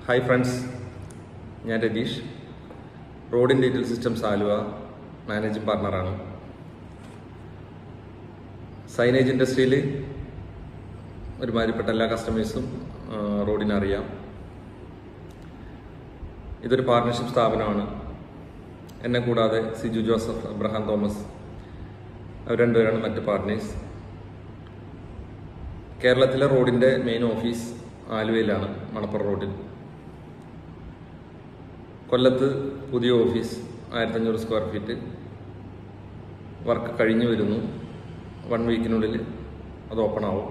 hi friends ഞാൻ Ratheesh Rodin detail systems Aluva managing പാർട്ണറാണ് signage ഇൻഡസ്ട്രിയിൽ ഒരുമാതിരിപ്പെട്ട എല്ലാ കസ്റ്റമേഴ്സും റോഡിനെ അറിയാം ഇതൊരു പാർട്ണർഷിപ്പ് സ്ഥാപനമാണ് എന്നെ കൂടാതെ സിജു ജോസഫ് അബ്രഹാം തോമസ് അവർ രണ്ടുപേരാണ് മറ്റ് പാർട്ട്നേഴ്സ് കേരളത്തിലെ റോഡിൻ്റെ മെയിൻ ഓഫീസ് ആലുവയിലാണ് മണപ്പുറം റോഡിൽ കൊല്ലത്ത് പുതിയ ഓഫീസ് ആയിരത്തഞ്ഞൂറ് സ്ക്വയർ ഫീറ്റ് വർക്ക് കഴിഞ്ഞു വരുന്നു വൺ വീക്കിനുള്ളിൽ അത് ഓപ്പൺ ആവും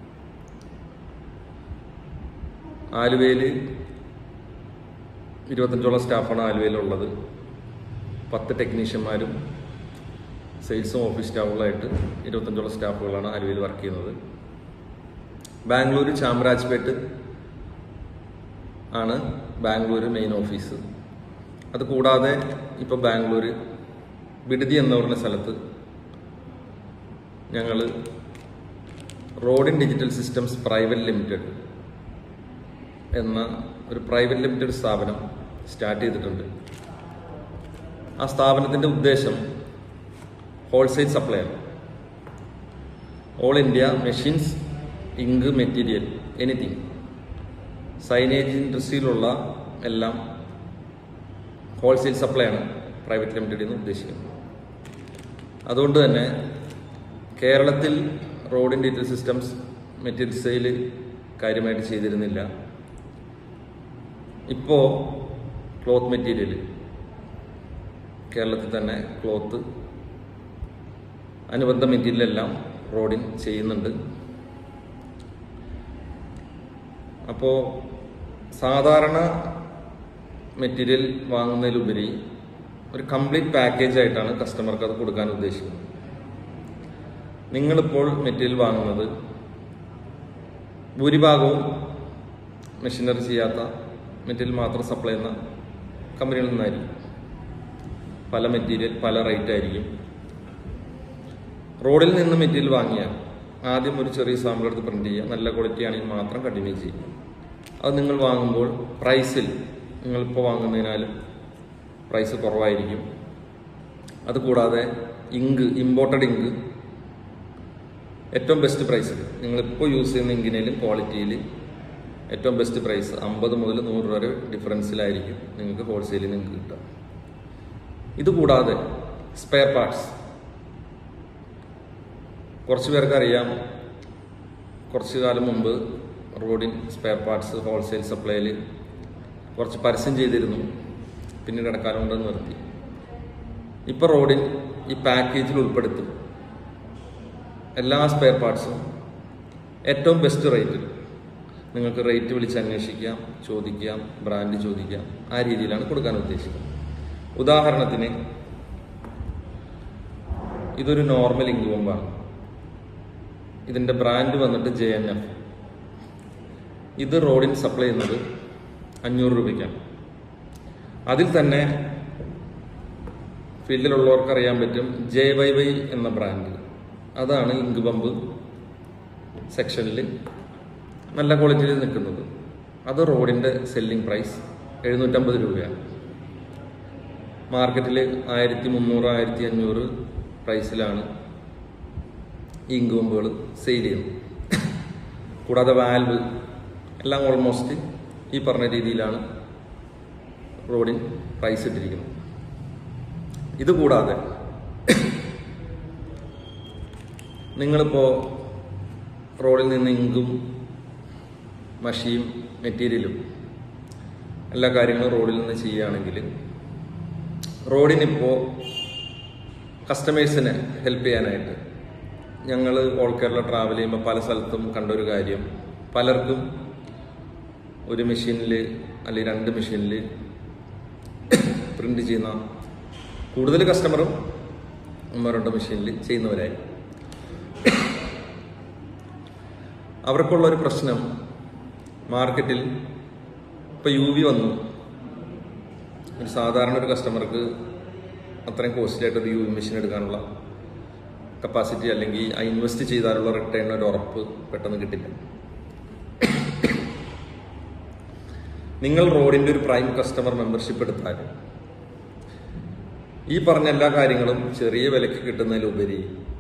ആലുവയിൽ ഇരുപത്തഞ്ചോളം സ്റ്റാഫാണ് ആലുവയിലുള്ളത് പത്ത് ടെക്നീഷ്യന്മാരും സെയിൽസും ഓഫീസ് സ്റ്റാഫുകളായിട്ട് ഇരുപത്തഞ്ചോളം സ്റ്റാഫുകളാണ് ആലുവയിൽ വർക്ക് ചെയ്യുന്നത് ബാംഗ്ലൂർ ചാമരാജ്പേട്ട് ആണ് ബാംഗ്ലൂർ മെയിൻ ഓഫീസ് അത് കൂടാതെ ഇപ്പോൾ ബാംഗ്ലൂർ വിടുതി എന്ന് പറയുന്ന സ്ഥലത്ത് ഞങ്ങൾ Rodin digital systems private limited എന്ന ഒരു പ്രൈവറ്റ് ലിമിറ്റഡ് സ്ഥാപനം സ്റ്റാർട്ട് ചെയ്തിട്ടുണ്ട് ആ സ്ഥാപനത്തിൻ്റെ ഉദ്ദേശം ഹോൾസെയിൽ സപ്ലൈ ആണ് all India machines ink material anything signage ഇൻഡസ്ട്രിയിലുള്ള എല്ലാം ഹോൾസെയിൽ സപ്ലൈ ആണ് പ്രൈവറ്റ് ലിമിറ്റഡിൽ നിന്ന് ഉദ്ദേശിക്കുന്നത് അതുകൊണ്ട് തന്നെ കേരളത്തിൽ Rodin detail systems material sale കാര്യമായിട്ട് ചെയ്തിരുന്നില്ല ഇപ്പോൾ ക്ലോത്ത് മെറ്റീരിയൽ കേരളത്തിൽ തന്നെ ക്ലോത്ത് അനുബന്ധ മെറ്റീരിയലെല്ലാം റോഡിൻ ചെയ്യുന്നുണ്ട് അപ്പോൾ സാധാരണ മെറ്റീരിയൽ വാങ്ങുന്നതിലുപരി ഒരു കംപ്ലീറ്റ് പാക്കേജ് ആയിട്ടാണ് കസ്റ്റമർക്ക് അത് കൊടുക്കാൻ ഉദ്ദേശിക്കുന്നത് നിങ്ങളിപ്പോൾ മെറ്റീരിയൽ വാങ്ങുന്നത് ഭൂരിഭാഗവും മെഷീനറി ചെയ്യാത്ത മെറ്റീരിയൽ മാത്രം സപ്ലൈ ചെയ്യുന്ന കമ്പനികളിൽ നിന്നായിരിക്കും പല മെറ്റീരിയൽ പല റേറ്റ് ആയിരിക്കും റോഡിൽ നിന്ന് മെറ്റീരിയൽ വാങ്ങിയാൽ ആദ്യം ഒരു ചെറിയ സാമ്പിൾ എടുത്ത് പ്രിന്റ് ചെയ്യുക നല്ല ക്വാളിറ്റി ആണെങ്കിൽ മാത്രം കണ്ടിന്യൂ ചെയ്യും അത് നിങ്ങൾ വാങ്ങുമ്പോൾ പ്രൈസിൽ നിങ്ങളിപ്പോൾ വാങ്ങുന്നതിനാലും പ്രൈസ് കുറവായിരിക്കും അതുകൂടാതെ ഇങ്ക് ഇമ്പോർട്ടഡ് ഇങ്ക് ഏറ്റവും ബെസ്റ്റ് പ്രൈസിൽ നിങ്ങളിപ്പോൾ യൂസ് ചെയ്യുന്ന ഇങ്കിനേലും ക്വാളിറ്റിയിൽ ഏറ്റവും ബെസ്റ്റ് പ്രൈസ് അമ്പത് മുതൽ നൂറ് രൂപ വരെ ഡിഫറൻസിലായിരിക്കും നിങ്ങൾക്ക് ഹോൾസെയിലിൽ നിങ്ങൾക്ക് കിട്ടുക ഇതുകൂടാതെ സ്പെയർ പാർട്സ് കുറച്ച് പേർക്ക് അറിയാം കുറച്ച് കാലം മുമ്പ് റോഡിൻ സ്പെയർ പാർട്സ് ഹോൾസെയിൽ സപ്ലൈയിൽ കുറച്ച് പരസ്യം ചെയ്തിരുന്നു പിന്നീട് ഇടക്കാലം കൊണ്ട് നിർത്തി ഇപ്പോൾ റോഡിൻ ഈ പാക്കേജിൽ ഉൾപ്പെടുത്തും എല്ലാ സ്പെയർ പാർട്സും ഏറ്റവും ബെസ്റ്റ് റേറ്റിൽ നിങ്ങൾക്ക് റേറ്റ് വിളിച്ച് അന്വേഷിക്കാം ചോദിക്കാം ബ്രാൻഡ് ചോദിക്കാം ആ രീതിയിലാണ് കൊടുക്കാൻ ഉദ്ദേശിക്കുന്നത് ഉദാഹരണത്തിന് ഇതൊരു നോർമൽ ഇങ്ക് ബോംബാണ് ഇതിന്റെ ബ്രാൻഡ് വന്നിട്ട് ജെ എൻ എഫ് ഇത് റോഡിൻ സപ്ലൈ ചെയ്യുന്നത് അഞ്ഞൂറ് രൂപയ്ക്കാണ് അതിൽ തന്നെ ഫീൽഡിലുള്ളവർക്ക് അറിയാൻ പറ്റും ജെ വൈ വൈ എന്ന ബ്രാൻഡ് അതാണ് ഇങ്ക് പമ്പ് സെക്ഷനിൽ നല്ല ക്വാളിറ്റിയിൽ നിൽക്കുന്നത് അത് റോഡിൻ്റെ സെല്ലിംഗ് പ്രൈസ് എഴുന്നൂറ്റമ്പത് രൂപയാണ് മാർക്കറ്റിൽ ആയിരത്തി മുന്നൂറ് ആയിരത്തി അഞ്ഞൂറ് പ്രൈസിലാണ് ഈ ഇങ്ക് പമ്പുകൾ സെയിൽ ചെയ്യുന്നത് കൂടാതെ വാൽവ് എല്ലാം ഓൾമോസ്റ്റ് ഈ പറഞ്ഞ രീതിയിലാണ് റോഡിൻ പ്രൈസ് ഇട്ടിരിക്കുന്നത് ഇതുകൂടാതെ നിങ്ങളിപ്പോൾ റോഡിൽ നിന്ന് ഇങ്കും മഷിയും മെറ്റീരിയലും എല്ലാ കാര്യങ്ങളും റോഡിൽ നിന്ന് ചെയ്യുകയാണെങ്കിൽ റോഡിനിപ്പോൾ കസ്റ്റമേഴ്സിനെ ഹെൽപ്പ് ചെയ്യാനായിട്ട് ഞങ്ങൾ ഓൾ കേരള ട്രാവൽ ചെയ്യുമ്പോൾ പല സ്ഥലത്തും കണ്ടൊരു കാര്യം പലർക്കും ഒരു മെഷീനിൽ അല്ലെങ്കിൽ രണ്ട് മെഷീനിൽ പ്രിന്റ് ചെയ്യുന്ന കൂടുതൽ കസ്റ്റമറും ഒന്നോ രണ്ടോ മെഷീനിൽ ചെയ്യുന്നവരായി അവർക്കുള്ള ഒരു പ്രശ്നം മാർക്കറ്റിൽ ഇപ്പൊ യു വി വന്നു ഒരു സാധാരണ ഒരു കസ്റ്റമർക്ക് അത്രയും കോസ്റ്റ്ലി ആയിട്ട് ഒരു യു വി മെഷീൻ എടുക്കാനുള്ള കപ്പാസിറ്റി അല്ലെങ്കിൽ ആ ഇൻവെസ്റ്റ് ചെയ്താലുള്ള റിട്ടേൺ ഒരു ഉറപ്പ് പെട്ടെന്ന് കിട്ടില്ല നിങ്ങൾ റോഡിന്റെ ഒരു പ്രൈം കസ്റ്റമർ മെമ്പർഷിപ്പ് എടുത്താൽ ഈ പറഞ്ഞ എല്ലാ കാര്യങ്ങളും ചെറിയ വിലയ്ക്ക് കിട്ടുന്നതിലുപരി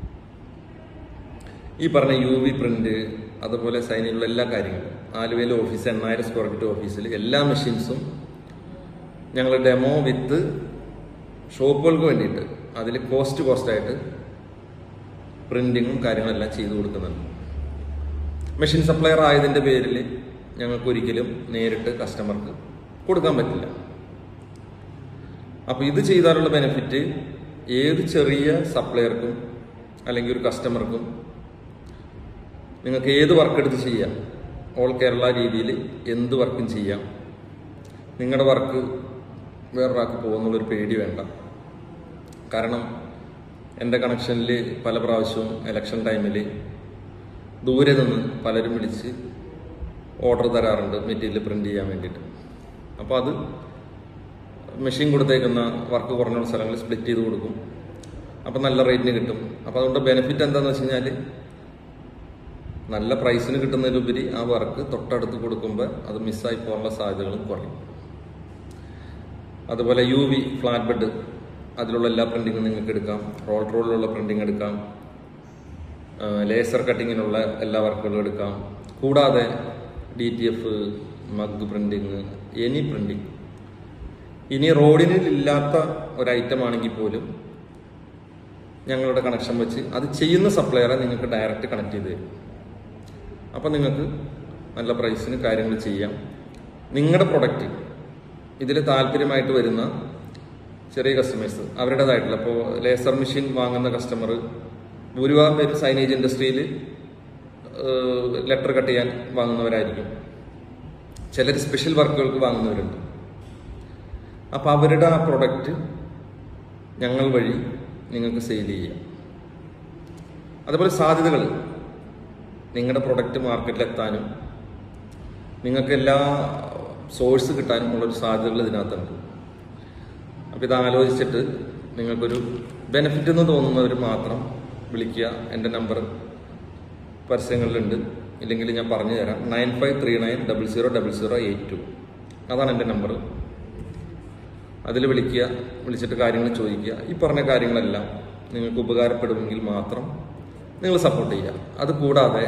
ഈ പറഞ്ഞ യു വി പ്രിന്റ് അതുപോലെ സൈനിലുള്ള എല്ലാ കാര്യങ്ങളും ആലുവയിലെ ഓഫീസ് എണ്ണായിരം സ്ക്വയർ ഫീറ്റ് ഓഫീസിൽ എല്ലാ മെഷീൻസും ഞങ്ങൾ ഡെമോ വിത്ത് ഷോപ്പുകൾക്ക് വേണ്ടിയിട്ട് അതിൽ കോസ്റ്റ് കോസ്റ്റായിട്ട് പ്രിന്റിങ്ങും കാര്യങ്ങളെല്ലാം ചെയ്തു കൊടുക്കുന്നുണ്ട് മെഷീൻ സപ്ലയർ ആയതിൻ്റെ പേരിൽ ഞങ്ങൾക്ക് ഒരിക്കലും നേരിട്ട് കസ്റ്റമർക്ക് കൊടുക്കാൻ പറ്റില്ല അപ്പോൾ ഇത് ചെയ്താലുള്ള ബെനിഫിറ്റ് ഏത് ചെറിയ സപ്ലയർക്കും അല്ലെങ്കിൽ ഒരു കസ്റ്റമർക്കും നിങ്ങൾക്ക് ഏത് വർക്ക് എടുത്ത് ചെയ്യാം ഓൾ കേരള രീതിയിൽ എന്ത് വർക്കും ചെയ്യാം നിങ്ങളുടെ വർക്ക് വേറൊരാൾക്ക് പോകുന്നുള്ളൊരു പേടി വേണ്ട കാരണം എൻ്റെ കണക്ഷനിൽ പല പ്രാവശ്യവും ഇലക്ഷൻ ടൈമിൽ ദൂരെ നിന്ന് പലരും വിളിച്ച് ഓർഡർ തരാറുണ്ട് മെറ്റീരിയൽ പ്രിന്റ് ചെയ്യാൻ വേണ്ടിയിട്ട് അപ്പോൾ അത് മെഷീൻ കൊടുത്തേക്കുന്ന വർക്ക് കുറഞ്ഞ സ്ഥലങ്ങളിൽ സ്പ്ലിറ്റ് ചെയ്ത് കൊടുക്കും അപ്പോൾ നല്ല റേറ്റിന് കിട്ടും അപ്പോൾ അതുകൊണ്ട് ബെനിഫിറ്റ് എന്താണെന്ന് വെച്ച് കഴിഞ്ഞാൽ നല്ല പ്രൈസിന് കിട്ടുന്നതിലുപരി ആ വർക്ക് തൊട്ടടുത്ത് കൊടുക്കുമ്പോൾ അത് മിസ്സായി പോകാനുള്ള സാധ്യതകളും കുറയും അതുപോലെ യു വി ഫ്ലാറ്റ് ബെഡ് അതിലുള്ള എല്ലാ പ്രിന്റിങ്ങും നിങ്ങൾക്ക് എടുക്കാം റോൾ റോളിലുള്ള പ്രിന്റിംഗ് എടുക്കാം ലേസർ കട്ടിങ്ങിനുള്ള എല്ലാ വർക്കുകളും എടുക്കാം കൂടാതെ D T F mug printing any printing ഇനി റോഡിനിൽ ഇല്ലാത്ത ഒരു ഐറ്റം ആണെങ്കിൽ പോലും ഞങ്ങളുടെ കണക്ഷൻ വെച്ച് അത് ചെയ്യുന്ന സപ്ലയറെ നിങ്ങൾക്ക് ഡയറക്റ്റ് കണക്ട് ചെയ്ത് തരും അപ്പം നിങ്ങൾക്ക് നല്ല പ്രൈസിന് കാര്യങ്ങൾ ചെയ്യാം നിങ്ങളുടെ പ്രൊഡക്റ്റ് ഇതിൽ താല്പര്യമായിട്ട് വരുന്ന ചെറിയ കസ്റ്റമേഴ്സ് അവരുടേതായിട്ടുള്ള ഇപ്പോൾ ലേസർ മെഷീൻ വാങ്ങുന്ന കസ്റ്റമർ ഭൂരിഭാഗം പേര് സൈനേജ് ഇൻഡസ്ട്രിയിൽ ലെറ്റർ കട്ട് ചെയ്യാൻ വാങ്ങുന്നവരായിരിക്കും ചിലർ സ്പെഷ്യൽ വർക്കുകൾക്ക് വാങ്ങുന്നവരുണ്ട് അപ്പോൾ അവരുടെ ആ പ്രൊഡക്റ്റ് ഞങ്ങൾ വഴി നിങ്ങൾക്ക് സെയിൽ ചെയ്യാം അതുപോലെ സാധ്യതകൾ നിങ്ങളുടെ പ്രൊഡക്റ്റ് മാർക്കറ്റിൽ എത്താനും നിങ്ങൾക്ക് എല്ലാ സോഴ്സ് കിട്ടാനും ഉള്ളൊരു സാധ്യതകൾ ഇതിനകത്തുണ്ട് അപ്പോൾ ഇത് ആലോചിച്ചിട്ട് നിങ്ങൾക്കൊരു ബെനിഫിറ്റ് എന്ന് തോന്നുന്നവർ മാത്രം വിളിക്കുക എൻ്റെ നമ്പർ പരസ്യങ്ങളിലുണ്ട് ഇല്ലെങ്കിൽ ഞാൻ പറഞ്ഞു തരാം nine five three nine double zero double zero eight two അതാണ് എൻ്റെ നമ്പർ അതിൽ വിളിക്കുക വിളിച്ചിട്ട് കാര്യങ്ങൾ ചോദിക്കുക ഈ പറഞ്ഞ കാര്യങ്ങളെല്ലാം നിങ്ങൾക്ക് ഉപകാരപ്പെടുമെങ്കിൽ മാത്രം നിങ്ങൾ സപ്പോർട്ട് ചെയ്യുക അത് കൂടാതെ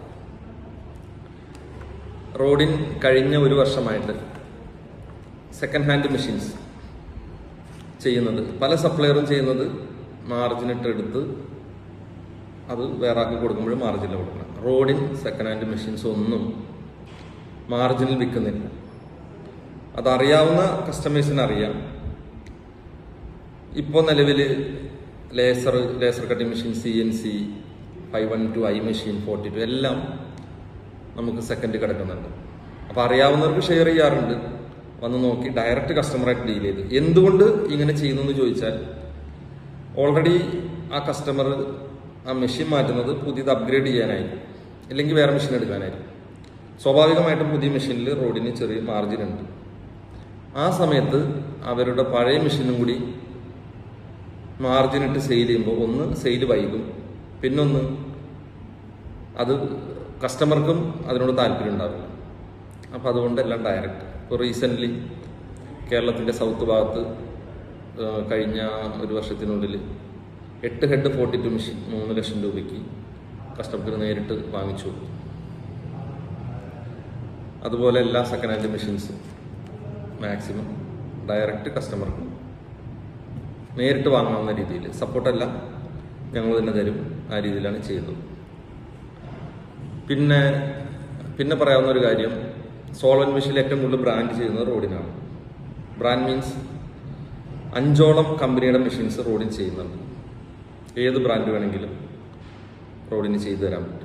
റോഡിൻ കഴിഞ്ഞ ഒരു വർഷമായിട്ട് സെക്കൻഡ് ഹാൻഡ് മെഷീൻസ് ചെയ്യുന്നത് പല സപ്ലയറും ചെയ്യുന്നത് മാർജിനിട്ട് എടുത്ത് അത് വേറെ ആൾക്ക് കൊടുക്കുമ്പോഴും മാർജിനിൽ കൊടുക്കണം റോഡിൻ സെക്കൻഡ് ഹാൻഡ് മെഷീൻസ് ഒന്നും മാർജിനിൽ വിൽക്കുന്നില്ല അതറിയാവുന്ന കസ്റ്റമേഴ്സിന് അറിയാം ഇപ്പോൾ നിലവിൽ laser laser cutting machine C N C five one two I machine forty two എല്ലാം നമുക്ക് സെക്കൻഡ് കിടക്കുന്നുണ്ട് അപ്പോൾ അറിയാവുന്നവർക്ക് ഷെയർ ചെയ്യാറുണ്ട് വന്ന് നോക്കി ഡയറക്റ്റ് കസ്റ്റമറായിട്ട് ഡീൽ ചെയ്ത് എന്തുകൊണ്ട് ഇങ്ങനെ ചെയ്യുന്നു എന്ന് ചോദിച്ചാൽ ഓൾറെഡി ആ കസ്റ്റമർ ആ മെഷീൻ മാറ്റുന്നത് പുതിയത് അപ്ഗ്രേഡ് ചെയ്യാനായിരിക്കും ഇല്ലെങ്കിൽ വേറെ മെഷീൻ എടുക്കാനായിരിക്കും സ്വാഭാവികമായിട്ടും പുതിയ മെഷീനിൽ റോഡിന് ചെറിയ മാർജിൻ ഉണ്ട് ആ സമയത്ത് അവരുടെ പഴയ മെഷീനും കൂടി മാർജിൻ ഇട്ട് സെയിൽ ചെയ്യുമ്പോൾ ഒന്ന് സെയിൽ വൈകും പിന്നൊന്ന് അത് കസ്റ്റമർക്കും അതിനോട് താല്പര്യം ഉണ്ടാവില്ല അപ്പോൾ അതുകൊണ്ട് എല്ലാം ഡയറക്റ്റ് ഇപ്പോൾ റീസെൻ്റ്ലി കേരളത്തിൻ്റെ സൗത്ത് ഭാഗത്ത് ആ, കഴിഞ്ഞ ഒരു വർഷത്തിനുള്ളിൽ എട്ട് ഹെഡ് ഫോർട്ടി ടു മെഷീൻ മൂന്ന് ലക്ഷം രൂപയ്ക്ക് കസ്റ്റമർക്ക് നേരിട്ട് വാങ്ങിച്ചു കൊടുത്തു അതുപോലെ എല്ലാ സെക്കൻഡ് ഹാൻഡ് മെഷീൻസും മാക്സിമം ഡയറക്റ്റ് കസ്റ്റമർക്ക് നേരിട്ട് വാങ്ങാവുന്ന രീതിയിൽ സപ്പോർട്ടല്ല ഞങ്ങൾ തന്നെ തരും ആ രീതിയിലാണ് ചെയ്യുന്നത് പിന്നെ പിന്നെ പറയാവുന്ന ഒരു കാര്യം സോളൻ മെഷീനിൽ ഏറ്റവും കൂടുതൽ ബ്രാൻഡ് ചെയ്യുന്നത് റോഡിനാണ് ബ്രാൻഡ് മീൻസ് അഞ്ചോളം കമ്പനിയുടെ മെഷീൻസ് റോഡിൽ ചെയ്യുന്നുണ്ട് ഏത് ബ്രാൻഡ് വേണമെങ്കിലും റോഡിന് ചെയ്തു തരാൻ പറ്റും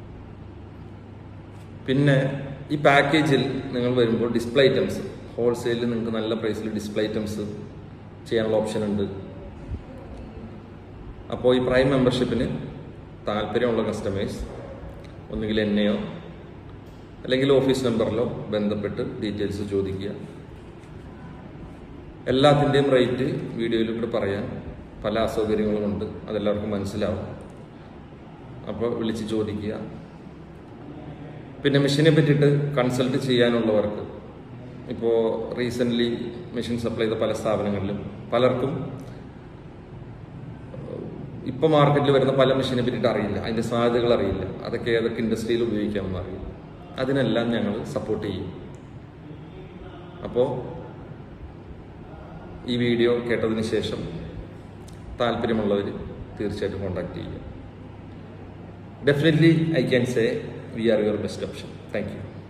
പിന്നെ ഈ പാക്കേജിൽ നിങ്ങൾ വരുമ്പോൾ ഡിസ്പ്ലേ ഐറ്റംസ് ഹോൾസെയിലിൽ നിങ്ങൾക്ക് നല്ല പ്രൈസിൽ ഡിസ്പ്ലേ ഐറ്റംസ് ചെയ്യാനുള്ള ഓപ്ഷൻ ഉണ്ട് അപ്പോൾ ഈ പ്രൈം മെമ്പർഷിപ്പിന് താല്പര്യമുള്ള കസ്റ്റമേഴ്സ് ഒന്നുകിൽ എന്നെയോ അല്ലെങ്കിൽ ഓഫീസ് നമ്പറിലോ ബന്ധപ്പെട്ട് ഡീറ്റെയിൽസ് ചോദിക്കുക എല്ലാത്തിൻ്റെയും റേറ്റ് വീഡിയോയിൽ കൂടെ പറയാൻ പല അസൗകര്യങ്ങളുമുണ്ട് അതെല്ലാവർക്കും മനസ്സിലാവും അപ്പോൾ വിളിച്ച് ചോദിക്കുക പിന്നെ മെഷീനെ പറ്റിയിട്ട് കൺസൾട്ട് ചെയ്യാനുള്ളവർക്ക് ഇപ്പോൾ റീസെൻ്റ്ലി മെഷീൻ സപ്ലൈ ചെയ്ത പല സ്ഥാപനങ്ങളിലും പലർക്കും ഇപ്പൊ മാർക്കറ്റിൽ വരുന്ന പല മെഷീനെ പറ്റിയിട്ട് അറിയില്ല അതിന്റെ സാധ്യതകൾ അറിയില്ല അതൊക്കെ ഏതൊക്കെ ഇൻഡസ്ട്രിയിൽ ഉപയോഗിക്കാമെന്ന് അറിയില്ല അതിനെല്ലാം ഞങ്ങൾ സപ്പോർട്ട് ചെയ്യും അപ്പോൾ ഈ വീഡിയോ കേട്ടതിന് ശേഷം താല്പര്യമുള്ളവർ തീർച്ചയായിട്ടും കോൺടാക്ട് ചെയ്യുക definitely I can say we are your best option thank U